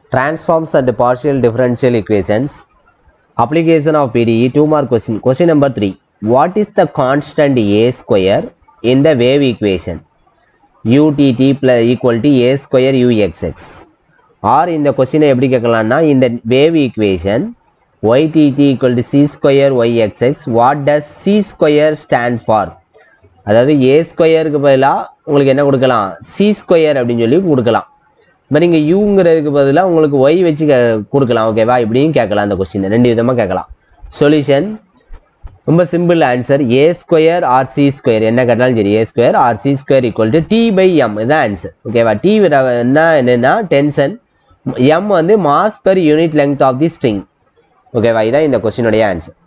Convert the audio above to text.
transforms and partial differential equations application of PDE two mark question question number 3 what is the constant a square in the wave equation utt plus equal to a square uxx or இந்த கொஸ்டினை எப்படி கேட்கலாம்னா இந்த wave equation ytt equal to c square yxx what does c square stand for அதாவது ஏ ஸ்கொயருக்கு பதிலாக உங்களுக்கு என்ன கொடுக்கலாம் சி ஸ்கொயர் அப்படின்னு சொல்லி கொடுக்கலாம் இப்போ நீங்கள் யூங்கிறதுக்கு பதிலாக உங்களுக்கு ஒய் வச்சு கே- கொடுக்கலாம் ஓகேவா இப்படியும் கேட்கலாம் அந்த கொஸ்டின் ரெண்டு விதமாக கேட்கலாம் சொல்யூஷன் ரொம்ப simple answer A square or C square என்ன கேட்டாலும் சரி A square or C square equal to T by M இதுதான் ஆன்சர் ஓகேவா டி என்ன என்னன்னா டென்ஷன் எம் வந்து mass per unit length of the string ஓகேவா இதான் இந்த கொஸ்டினுடைய ஆன்சர்